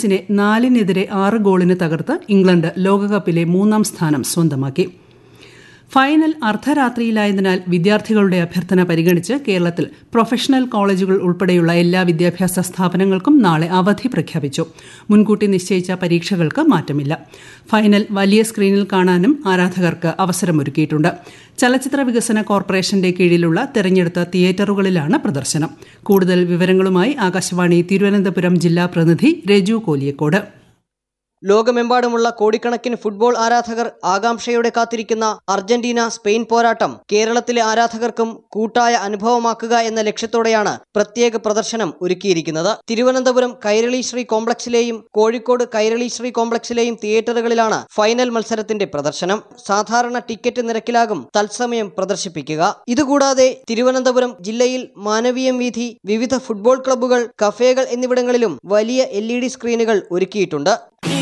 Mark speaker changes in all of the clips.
Speaker 1: ഫ്രാൻസിനെ നാലിനെതിരെ ആറ് ഗോളിന് തകർത്ത് ഇംഗ്ലണ്ട് ലോകകപ്പിലെ മൂന്നാം സ്ഥാനം സ്വന്തമാക്കി ഫൈനൽ അർദ്ധരാത്രിയിലായതിനാൽ വിദ്യാർത്ഥികളുടെ അഭ്യർത്ഥന പരിഗണിച്ച് കേരളത്തിൽ പ്രൊഫഷണൽ കോളേജുകൾ ഉൾപ്പെടെയുള്ള എല്ലാ വിദ്യാഭ്യാസ സ്ഥാപനങ്ങൾക്കും നാളെ അവധി പ്രഖ്യാപിച്ചു മുൻകൂട്ടി നിശ്ചയിച്ച പരീക്ഷകൾക്ക് മാറ്റമില്ല ഫൈനൽ വലിയ സ്ക്രീനിൽ കാണാനും ആരാധകർക്ക് അവസരമൊരുക്കിയിട്ടുണ്ട് ചലച്ചിത്ര വികസന കോർപ്പറേഷന്റെ കീഴിലുള്ള തെരഞ്ഞെടുത്ത തിയേറ്ററുകളിലാണ് പ്രദർശനം കൂടുതൽ വിവരങ്ങളുമായി ആകാശവാണി തിരുവനന്തപുരം ജില്ലാ പ്രതിനിധി രജു കോലിയക്കോട്
Speaker 2: ലോകമെമ്പാടുമുള്ള കോടിക്കണക്കിന് ഫുട്ബോൾ ആരാധകർ ആകാംക്ഷയോടെ കാത്തിരിക്കുന്ന അർജന്റീന സ്പെയിൻ പോരാട്ടം കേരളത്തിലെ ആരാധകർക്കും കൂട്ടായ അനുഭവമാക്കുക എന്ന ലക്ഷ്യത്തോടെയാണ് പ്രത്യേക പ്രദർശനം ഒരുക്കിയിരിക്കുന്നത് തിരുവനന്തപുരം കൈരളി ശ്രീ കോംപ്ലക്സിലെയും കോഴിക്കോട് കൈരളി ശ്രീ കോംപ്ലക്സിലെയും തിയേറ്ററുകളിലാണ് ഫൈനൽ മത്സരത്തിന്റെ പ്രദർശനം സാധാരണ ടിക്കറ്റ് നിരക്കിലാകും തത്സമയം പ്രദർശിപ്പിക്കുക ഇതുകൂടാതെ തിരുവനന്തപുരം ജില്ലയിൽ മാനവീയം വീഥി വിവിധ ഫുട്ബോൾ ക്ലബ്ബുകൾ കഫേകൾ എന്നിവിടങ്ങളിലും വലിയ എൽ സ്ക്രീനുകൾ ഒരുക്കിയിട്ടുണ്ട്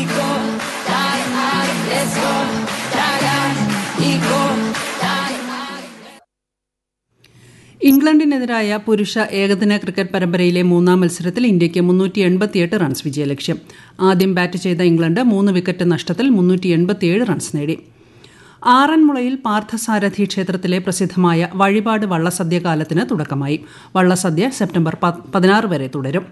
Speaker 1: ഇംഗ്ലണ്ടിനെതിരായ പുരുഷ ഏകദിന ക്രിക്കറ്റ് പരമ്പരയിലെ മൂന്നാം മത്സരത്തിൽ ഇന്ത്യയ്ക്ക് മുന്നൂറ്റി എൺപത്തിയെട്ട് റൺസ് വിജയലക്ഷ്യം ആദ്യം ബാറ്റ് ചെയ്ത ഇംഗ്ലണ്ട് മൂന്ന് വിക്കറ്റ് നഷ്ടത്തിൽ മുന്നൂറ്റി എൺപത്തിയേഴ് റൺസ് നേടി ആറന്മുളയിൽ പാർത്ഥസാരഥി ക്ഷേത്രത്തിലെ പ്രസിദ്ധമായ വഴിപാട് വള്ളസദ്യ കാലത്തിന് തുടക്കമായി വള്ളസദ്യ സെപ്റ്റംബർ പതിനാറ് വരെ തുടരും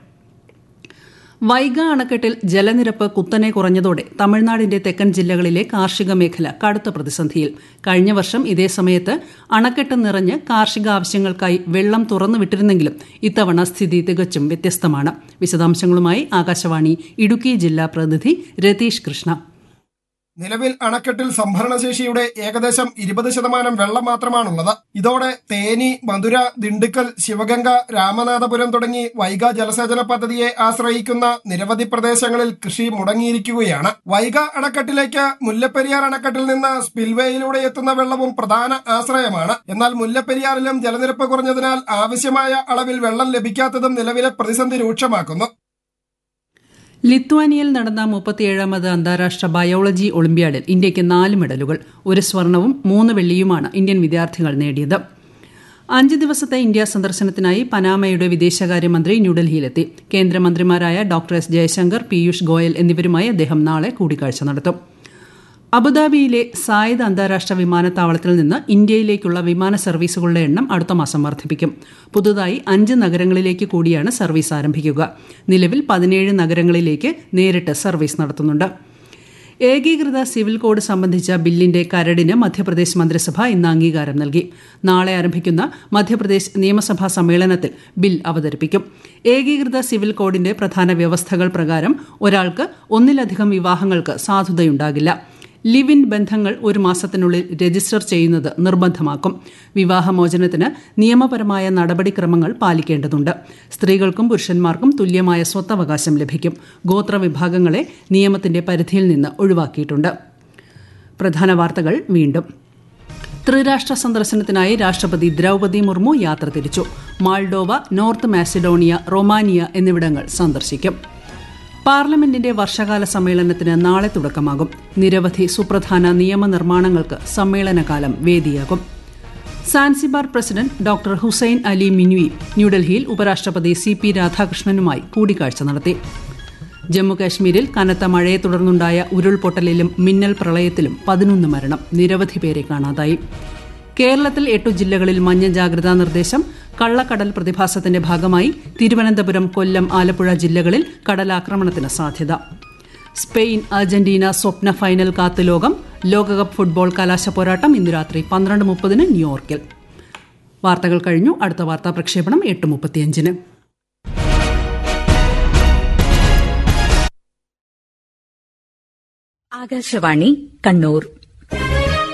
Speaker 1: വൈഗ അണക്കെട്ടിൽ ജലനിരപ്പ് കുത്തനെ കുറഞ്ഞതോടെ തമിഴ്നാടിന്റെ തെക്കൻ ജില്ലകളിലെ കാർഷിക മേഖല കടുത്ത പ്രതിസന്ധിയിൽ കഴിഞ്ഞ വർഷം ഇതേ സമയത്ത് അണക്കെട്ട് നിറഞ്ഞ് കാർഷിക ആവശ്യങ്ങൾക്കായി വെള്ളം തുറന്നുവിട്ടിരുന്നെങ്കിലും ഇത്തവണ സ്ഥിതി തികച്ചും വ്യത്യസ്തമാണ് വിശദാംശങ്ങളുമായി ആകാശവാണി ഇടുക്കി ജില്ലാ പ്രതിനിധി രതീഷ് കൃഷ്ണ
Speaker 3: നിലവിൽ അണക്കെട്ടിൽ സംഭരണശേഷിയുടെ ഏകദേശം ഇരുപത് ശതമാനം വെള്ളം മാത്രമാണുള്ളത് ഇതോടെ തേനി മധുര ദിണ്ടുക്കൽ ശിവഗംഗ രാമനാഥപുരം തുടങ്ങി വൈഗ ജലസേചന പദ്ധതിയെ ആശ്രയിക്കുന്ന നിരവധി പ്രദേശങ്ങളിൽ കൃഷി മുടങ്ങിയിരിക്കുകയാണ് വൈഗ അണക്കെട്ടിലേക്ക് മുല്ലപ്പെരിയാർ അണക്കെട്ടിൽ നിന്ന് സ്പിൽവേയിലൂടെ എത്തുന്ന വെള്ളവും പ്രധാന ആശ്രയമാണ് എന്നാൽ മുല്ലപ്പെരിയാറിലും ജലനിരപ്പ് കുറഞ്ഞതിനാൽ ആവശ്യമായ അളവിൽ വെള്ളം ലഭിക്കാത്തതും നിലവിലെ പ്രതിസന്ധി രൂക്ഷമാക്കുന്നു
Speaker 1: ലിത്വാനിയയിൽ നടന്ന മുപ്പത്തിയേഴാമത് അന്താരാഷ്ട്ര ബയോളജി ഒളിമ്പ്യാഡിൽ ഇന്ത്യയ്ക്ക് നാല് മെഡലുകൾ ഒരു സ്വർണവും മൂന്ന് വെള്ളിയുമാണ് ഇന്ത്യൻ വിദ്യാർത്ഥികൾ നേടിയത് അഞ്ച് ദിവസത്തെ ഇന്ത്യ സന്ദർശനത്തിനായി പനാമയുടെ വിദേശകാര്യമന്ത്രി ന്യൂഡൽഹിയിലെത്തി കേന്ദ്രമന്ത്രിമാരായ ഡോക്ടർ എസ് ജയശങ്കർ പീയൂഷ് ഗോയൽ എന്നിവരുമായി അദ്ദേഹം നാളെ കൂടിക്കാഴ്ച നടത്തും അബുദാബിയിലെ സായിദ് അന്താരാഷ്ട്ര വിമാനത്താവളത്തിൽ നിന്ന് ഇന്ത്യയിലേക്കുള്ള വിമാന സർവീസുകളുടെ എണ്ണം അടുത്ത മാസം വർദ്ധിപ്പിക്കും പുതുതായി അഞ്ച് നഗരങ്ങളിലേക്ക് കൂടിയാണ് സർവീസ് ആരംഭിക്കുക നിലവിൽ പതിനേഴ് നഗരങ്ങളിലേക്ക് നേരിട്ട് സർവീസ് നടത്തുന്നുണ്ട് ഏകീകൃത സിവിൽ കോഡ് സംബന്ധിച്ച ബില്ലിന്റെ കരടിന് മധ്യപ്രദേശ് മന്ത്രിസഭ ഇന്ന് അംഗീകാരം നൽകി നാളെ ആരംഭിക്കുന്ന മധ്യപ്രദേശ് നിയമസഭാ സമ്മേളനത്തിൽ ബിൽ അവതരിപ്പിക്കും ഏകീകൃത സിവിൽ കോഡിന്റെ പ്രധാന വ്യവസ്ഥകൾ പ്രകാരം ഒരാൾക്ക് ഒന്നിലധികം വിവാഹങ്ങൾക്ക് സാധുതയുണ്ടാകില്ല ലിവ് ഇൻ ബന്ധങ്ങൾ ഒരു മാസത്തിനുള്ളിൽ രജിസ്റ്റർ ചെയ്യുന്നത് നിർബന്ധമാക്കും വിവാഹമോചനത്തിന് നിയമപരമായ നടപടിക്രമങ്ങൾ പാലിക്കേണ്ടതുണ്ട് സ്ത്രീകൾക്കും പുരുഷന്മാർക്കും തുല്യമായ സ്വത്തവകാശം ലഭിക്കും ഗോത്രവിഭാഗങ്ങളെ നിയമത്തിന്റെ പരിധിയിൽ നിന്ന് ഒഴിവാക്കിയിട്ടുണ്ട് പ്രധാന വാർത്തകൾ വീണ്ടും ത്രിരാഷ്ട്ര സന്ദർശനത്തിനായി രാഷ്ട്രപതി ദ്രൗപദി മുർമു യാത്ര തിരിച്ചു മാൾഡോവ നോർത്ത് മാസിഡോണിയ റൊമാനിയ എന്നിവിടങ്ങൾ സന്ദർശിക്കും പാർലമെന്റിന്റെ വർഷകാല സമ്മേളനത്തിന് നാളെ തുടക്കമാകും നിരവധി സുപ്രധാന നിയമനിർമ്മാണങ്ങൾക്ക് സമ്മേളനകാലം വേദിയാകും Zanzibar president doctor Hussein Ali Mwinyi ന്യൂഡൽഹിയിൽ ഉപരാഷ്ട്രപതി സി പി രാധാകൃഷ്ണനുമായി കൂടിക്കാഴ്ച നടത്തി ജമ്മുകാശ്മീരിൽ കനത്ത മഴയെ തുടർന്നുണ്ടായ ഉരുൾപൊട്ടലിലും മിന്നൽ പ്രളയത്തിലും പതിനൊന്ന് മരണം നിരവധി പേരെ കാണാതായി കേരളത്തിൽ എട്ടു ജില്ലകളിൽ മഞ്ഞ ജാഗ്രതാ നിർദ്ദേശം കള്ളക്കടൽ പ്രതിഭാസത്തിന്റെ ഭാഗമായി തിരുവനന്തപുരം കൊല്ലം ആലപ്പുഴ ജില്ലകളിൽ കടലാക്രമണത്തിന് സാധ്യത സ്പെയിൻ അർജന്റീന സ്വപ്ന ഫൈനൽ കാത്ത് ലോകം ലോകകപ്പ് ഫുട്ബോൾ കലാശ പോരാട്ടം ഇന്ന് രാത്രി പന്ത്രണ്ട് മുപ്പതിന് ന്യൂയോർക്കിൽ വാർത്തകൾ കഴിഞ്ഞു അടുത്ത വാർത്താ പ്രക്ഷേപണം എട്ട് മുപ്പത്തിയഞ്ചിന്
Speaker 4: ആകാശവാണി കണ്ണൂർ